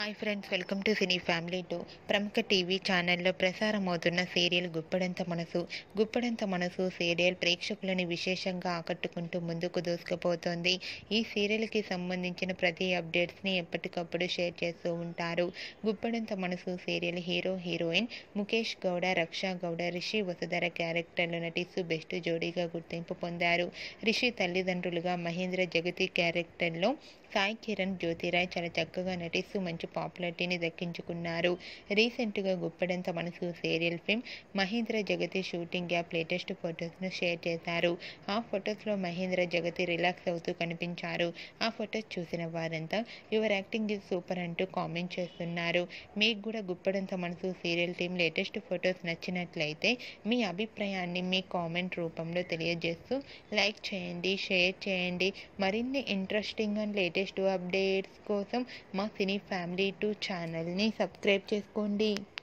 hi friends welcome to cine family two ప్రముఖ TV ఛానల్లో ప్రసారం అవుతున్న సీరియల్ గుప్పడంత మనసు గుప్పడంత మనసు సీరియల్ ప్రేక్షకులని విశేషంగా ఆకట్టుకుంటూ ముందుకు దూసుకుపోతోంది ఈ సీరియల్కి సంబంధించిన ప్రతి అప్డేట్స్ని ఎప్పటికప్పుడు షేర్ చేస్తూ ఉంటారు గుప్పడంత మనసు serial hero heroine Mukesh Gowda Raksha Gowda Rishi Vasudhara క్యారెక్టర్లు నటిస్తూ బెస్ట్ జోడీగా గుర్తింపు పొందారు రిషి తల్లిదండ్రులుగా మహేంద్ర జగతి క్యారెక్టర్లో సాయి కిరణ్ జ్యోతిరాయ్ చాలా చక్కగా నటిస్తూ మంచి పాపులారిటీని దక్కించుకున్నారు రీసెంట్గా గుప్పడంత మనసు serial film Mahendra Jagathi shooting gap latest ఫొటోస్ను షేర్ చేశారు ఆ ఫొటోస్లో మహేంద్ర జగతి రిలాక్స్ అవుతూ కనిపించారు ఆ ఫొటోస్ చూసిన వారంతా యువర్ యాక్టింగ్ ఇస్ సూపర్ అంటూ కామెంట్ చేస్తున్నారు మీకు కూడా గుప్పడంత మనసు సీరియల్ టీం లేటెస్ట్ ఫొటోస్ నచ్చినట్లయితే మీ అభిప్రాయాన్ని మీ కామెంట్ రూపంలో తెలియజేస్తూ లైక్ చేయండి షేర్ చేయండి మరిన్ని ఇంట్రెస్టింగ్ అండ్ లేటెస్ట్ అప్డేట్స్ కోసం మా సినీ ఫ్యామిలీ టూ ఛానల్ని సబ్స్క్రైబ్ చేసుకోండి